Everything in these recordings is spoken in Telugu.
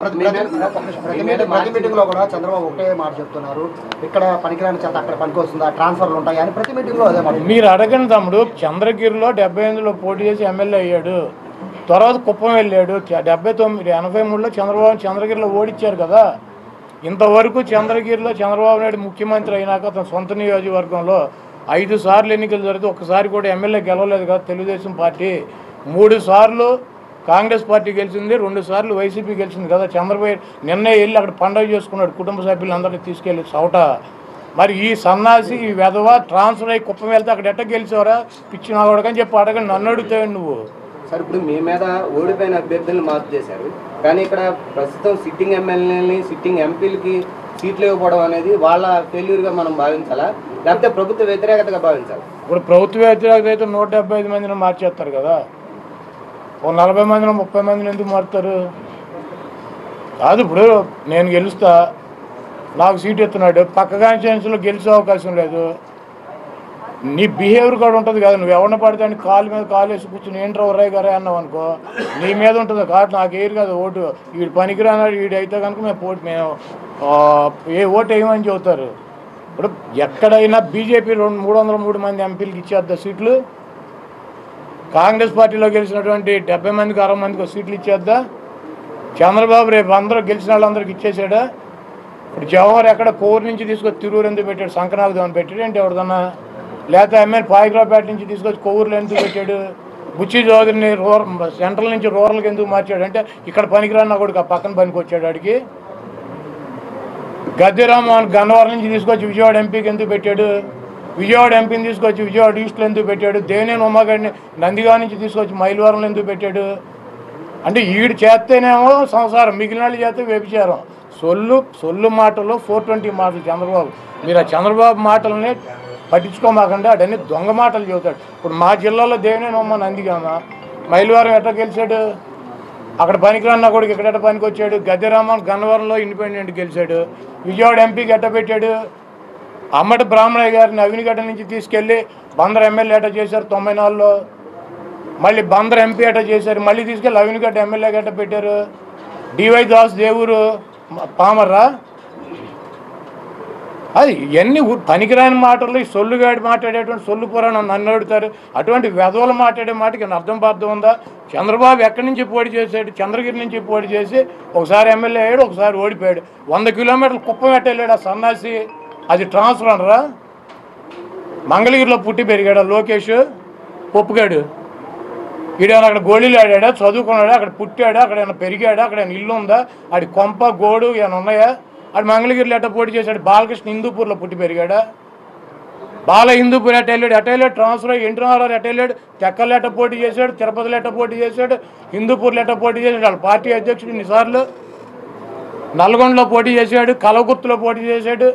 ప్రతి మీ మీద- ప్రతి- ప్రతి మీ మీద మీటింగ్ ప్రతి మీటింగ్ లో కూడా చంద్రబాబు ఒకటే మాట చెప్తున్నారు ఇక్కడ పనికిరాని చేత అక్కడ పనికి వస్తుందా ట్రాన్స్ఫర్లు ఉంటాయి అని ప్రతి మీటింగ్ లో అదే మాట మీరు అడగండి తమ్ముడు చంద్రగిరిలో డెబ్బై ఎనిమిదిలో పోటీ చేసి ఎమ్మెల్యే అయ్యాడు తర్వాత కుప్పం వెళ్ళాడు చ- డెబ్బై తొమ్మిది ఎనభై మూడులో చంద్రబాబు చంద్రగిరిలో ఓడిచ్చారు కదా ఇంతవరకు చంద్రగిరిలో చంద్రబాబు నాయుడు ముఖ్యమంత్రి అయినాక అతని సొంత నియోజకవర్గంలో ఐదు సార్లు ఎన్నికలు జరిగితే ఒకసారి కూడా ఎమ్మెల్యే గెలవలేదు కదా తెలుగుదేశం పార్టీ మూడు సార్లు కాంగ్రెస్ పార్టీ గెలిచింది రెండు సార్లు వైసీపీ గెలిచింది కదా చంద్రబాబు నిన్నే వెళ్ళి అక్కడ పండుగ చేసుకున్నాడు కుటుంబ సభ్యులందరినీ తీసుకెళ్ళి చౌట మరి ఈ సన్నాసి ఈ వెధవ ట్రాన్స్ఫర్ అయ్యి కుప్పం వెళ్తే అక్కడ ఎట్ట గెలిచావరా పిచ్చి నా కొడకని చెప్పి అడగండి నన్ను అడుగుతావు నువ్వు సార్ ఇప్పుడు మీ మీద ఓడిపోయిన అభ్యర్థులను మార్పు చేశారు కానీ ఇక్కడ ప్రస్తుతం సిట్టింగ్ ఎమ్మెల్యేలని సిట్టింగ్ ఎంపీలకి సీట్లు ఇవ్వకపోవడం అనేది వాళ్ళ ఫెయిల్యూర్గా మనం భావించాలా లేకపోతే ప్రభుత్వ వ్యతిరేకతగా భావించాలా ఇప్పుడు ప్రభుత్వ వ్యతిరేకత అయితే నూట డెబ్బై ఐదు మందిని మార్చేస్తారు కదా ఓ నలభై మందిని ముప్పై మందిని ఎందుకు మారుతారు కాదు ఇప్పుడు నేను గెలుస్తా నాకు సీట్ ఎత్తున్నాడు పక్క కాన్స్టిట్యున్సీలో గెలిచే అవకాశం లేదు నీ బిహేవియర్ కూడా ఉంటుంది కదా నువ్వు ఎవరిని పడితే అని కాలు మీద కాలు వేసి కూర్చుని ఏంట్రా ఒర్రాయి గారే అన్నావు అనుకో నీ మీద ఉంటుంది కాదు నాకు ఏరు కదా ఓటు వీడు పనికిరానాడు వీడు అయితే కనుక మేము పోటీ మేము ఆ, ఏ ఓటు వేయమని చెబుతారు ఇప్పుడు ఎక్కడైనా బీజేపీ రెండు మూడు వందల మూడు మంది ఎంపీలకు ఇచ్చేద్దా సీట్లు కాంగ్రెస్ పార్టీలో గెలిచినటువంటి డెబ్బై మందికి అరవై మందికి సీట్లు ఇచ్చేద్దా చంద్రబాబు రేపు అందరూ గెలిచిన వాళ్ళందరికి ఇచ్చేసాడా ఇప్పుడు జవహర్ ఎక్కడ కోరు నుంచి తీసుకొచ్చి తిరూరు ఎందుకు పెట్టాడు సంకనాగదేవని పెట్టాడు ఏంటి ఎవరిదన్నా లేకపోతే ఎమ్మెల్యే పాయిగ్రాపేట నుంచి తీసుకొచ్చి కొవ్వూరులో ఎందుకు పెట్టాడు బుచ్చి చౌదరిని రూరల్ సెంట్రల్ నుంచి రూరల్కి ఎందుకు మార్చాడు అంటే ఇక్కడ పనికిరాన్న కొడుకు ఆ పక్కన పనికి వచ్చాడు ఆడికి గద్దెరామోహన్ గన్నవరం నుంచి తీసుకొచ్చి విజయవాడ ఎంపీకి ఎందుకు పెట్టాడు విజయవాడ ఎంపీని తీసుకొచ్చి విజయవాడ ఈస్ట్లో ఎందుకు పెట్టాడు దేవినేని ఉమాగడిని నందిగా నుంచి తీసుకొచ్చి మైలవరంలో ఎందుకు పెట్టాడు అంటే ఈడు చేస్తేనేమో సంసారం మిగిలిన వాళ్ళు చేస్తే వ్యభిచారం సొల్లు సొల్లు మాటలు ఫోర్ ట్వంటీ మాటలు చంద్రబాబు మీరు ఆ చంద్రబాబు మాటలని పట్టించుకోమాకండి అడన్నీ దొంగ మాటలు చెబుతాడు ఇప్పుడు మా జిల్లాలో దేవినేని ఉమ్మ నందిగామ మైలవరం ఎట్లా గెలిచాడు అక్కడ పనికిరాన్న కొడుకు ఇక్కడ పనికి వచ్చాడు గద్దెరామన్ గన్నవరంలో ఇండిపెండెంట్ గెలిచాడు విజయవాడ ఎంపీకి ఎట్ట పెట్టాడు అమ్మటి బ్రాహ్మణయ్య గారిని అవినిగడ్డ నుంచి తీసుకెళ్ళి బందర్ ఎమ్మెల్యే ఎట్ట చేశారు తొంభై నాలుగులో మళ్ళీ బందర్ ఎంపీ ఎట్ట చేశారు మళ్ళీ తీసుకెళ్ళి అవినిగడ్డ ఎమ్మెల్యే గట్ట పెట్టారు డివై దాస్ దేవురు మ- పామర్రా అది ఇవన్నీ ఊ- పనికిరాని మాటలు ఈ సొల్లుగాడి మాట్లాడేటువంటి సొల్లు పురాణం నన్ను అడుగుతారు అటువంటి వెధవలు మాట్లాడే మాటకి నా అర్థం పార్థం ఉందా చంద్రబాబు ఎక్కడి నుంచి పోటీ చేశాడు చంద్రగిరి నుంచి పోటీ చేసి ఒకసారి ఎమ్మెల్యే అయ్యాడు ఒకసారి ఓడిపోయాడు వంద కిలోమీటర్లు కుప్పం పెట్టలేడు ఆ సన్నాసి అది ట్రాన్స్ఫర్ అనరా మంగళగిరిలో పుట్టి పెరిగాడు ఆ లోకేష్ పొప్పుగాడు ఈడేమైనా అక్కడ గోళీలు ఆడాడా చదువుకున్నాడా అక్కడ పుట్టాడా అక్కడ ఏమైనా పెరిగాడా అక్కడ ఏమైనా ఇల్లు ఉందా ఆడి కొంప గోడు ఏమైనా ఉన్నాయా ఆడు మంగళగిరిలో ఎట్ట పోటీ చేశాడు బాలకృష్ణ హిందూపూర్లో పుట్టి పెరిగాడా బాల హిందూపూర్ ఎట్ట వెళ్ళాడు ఎట్ట వెళ్ళాడు ట్రాన్స్ఫర్ అయ్యి ఎన్టీ రామారావు ఎట్ట వెళ్ళాడు తెక్కలు ఎట్ట పోటీ చేశాడు తిరుపతిలో ఎట్ట పోటీ చేశాడు హిందూపూర్లో ఎట్ట పోటీ చేశాడు వాళ్ళ పార్టీ అధ్యక్షుడు ఇన్నిసార్లు నల్గొండలో పోటీ చేశాడు కలగుర్తులో పోటీ చేశాడు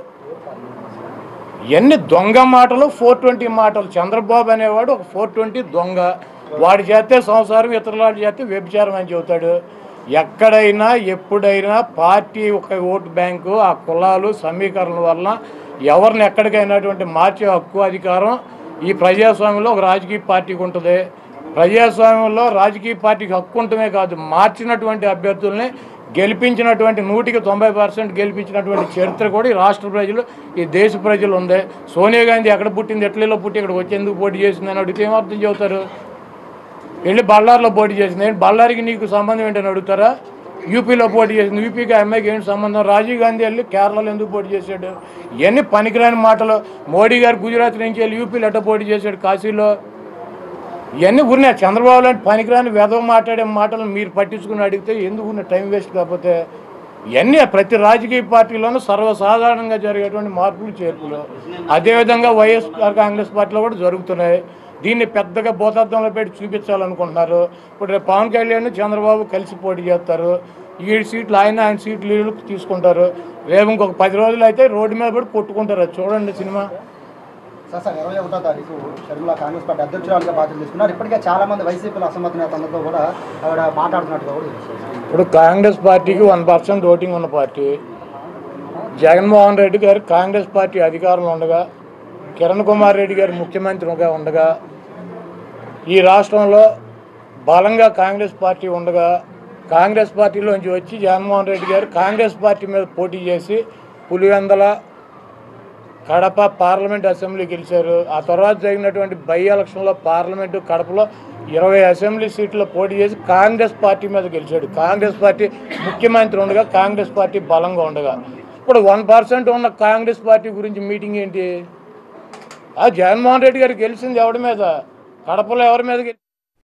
ఎన్ని దొంగ మాటలు ఫోర్ ట్వంటీ మాటలు చంద్రబాబు అనేవాడు ఒక ఫోర్ ట్వంటీ దొంగ వాడి చేస్తే సంసారం ఇతరుల చేస్తే వ్యభిచారం అని చెబుతాడు ఎక్కడైనా ఎప్పుడైనా పార్టీ ఒక ఓటు బ్యాంకు ఆ కులాలు సమీకరణల వల్ల ఎవరిని ఎక్కడికైనాటువంటి మార్చే హక్కు అధికారం ఈ ప్రజాస్వామ్యంలో ఒక రాజకీయ పార్టీకి ఉంటుంది ప్రజాస్వామ్యంలో రాజకీయ పార్టీకి హక్కు ఉండటమే కాదు మార్చినటువంటి అభ్యర్థుల్ని గెలిపించినటువంటి నూటికి తొంభై పర్సెంట్ గెలిపించినటువంటి చరిత్ర కూడా ఈ రాష్ట్ర ప్రజలు ఈ దేశ ప్రజలు ఉంది సోనియా గాంధీ ఎక్కడ పుట్టింది ఎట్లలో పుట్టి ఇక్కడికి వచ్చేందుకు పోటీ చేసింది అని అడిగితే ఏమర్థం చెబుతారు వెళ్ళి బళ్ళారిలో పోటీ చేసింది ఏంటి బళ్ళారికి నీకు సంబంధం ఏంటని అడుగుతారా యూపీలో పోటీ చేసింది యూపీకి ఆ అమ్మాయికి ఏంటి సంబంధం రాజీవ్ గాంధీ వెళ్ళి కేరళలో ఎందుకు పోటీ చేశాడు ఇవన్నీ పనికిరాని మాటలు మోడీ గారు గుజరాత్ నుంచి వెళ్ళి యూపీలో ఎట్ట పోటీ చేశాడు కాశీలో ఇవన్నీ ఉన్నాయి చంద్రబాబు లాంటి పనికిరాని వెధవ మాట్లాడే మాటలు మీరు పట్టించుకుని అడిగితే ఎందుకు ఉన్న టైం వేస్ట్ కాకపోతే ఇవన్నీ ప్రతి రాజకీయ పార్టీలోనూ సర్వసాధారణంగా జరిగేటువంటి మార్పులు చేర్పులు అదేవిధంగా వైఎస్ఆర్ కాంగ్రెస్ పార్టీలో కూడా జరుగుతున్నాయి దీన్ని పెద్దగా భూతత్వంలో పెట్టి చూపించాలనుకుంటున్నారు ఇప్పుడు రేపు పవన్ కళ్యాణ్ చంద్రబాబు కలిసి పోటీ చేస్తారు ఏడు సీట్లు ఆయన ఆయన సీట్లు వీళ్ళు తీసుకుంటారు రేపు ఇంకొక పది రోజులు అయితే రోడ్డు మీద పడి కొట్టుకుంటారు అది చూడండి సినిమా సార్ సార్ ఇరవై ఒకటో తారీఖు షర్మిల కాంగ్రెస్ పార్టీ అధ్యక్షురాలుగా బాధ్యతలు తీసుకున్నారు ఇప్పటికే చాలా మంది వైసీపీలో అసమ్మతి నేతలతో కూడా ఆవిడ మాట్లాడుతున్నట్టుగా కూడా తెలుస్తుంది ఇప్పుడు కాంగ్రెస్ పార్టీకి వన్ పర్సెంట్ ఓటింగ్ ఉన్న party Jaganmohan Reddy garu Congress party అధికారంలో ఉండగా కిరణ్ కుమార్ రెడ్డి గారు ముఖ్యమంత్రిగా ఉండగా ఈ రాష్ట్రంలో బలంగా కాంగ్రెస్ పార్టీ ఉండగా కాంగ్రెస్ పార్టీలోంచి వచ్చి జగన్మోహన్ రెడ్డి గారు కాంగ్రెస్ పార్టీ మీద పోటీ చేసి పులివెందల కడప పార్లమెంట్ అసెంబ్లీ గెలిచారు ఆ తర్వాత జరిగినటువంటి బై ఎలక్షన్లో పార్లమెంటు కడపలో ఇరవై అసెంబ్లీ సీట్లో పోటీ చేసి కాంగ్రెస్ పార్టీ మీద గెలిచాడు కాంగ్రెస్ పార్టీ ముఖ్యమంత్రి ఉండగా కాంగ్రెస్ పార్టీ బలంగా ఉండగా ఇప్పుడు వన్ పర్సెంట్ ఉన్న కాంగ్రెస్ పార్టీ గురించి మీటింగ్ ఏంటి ఆ జగన్మోహన్ రెడ్డి గారు గెలిచింది ఎవరి మీద కడపలో ఎవరి మీద గెలి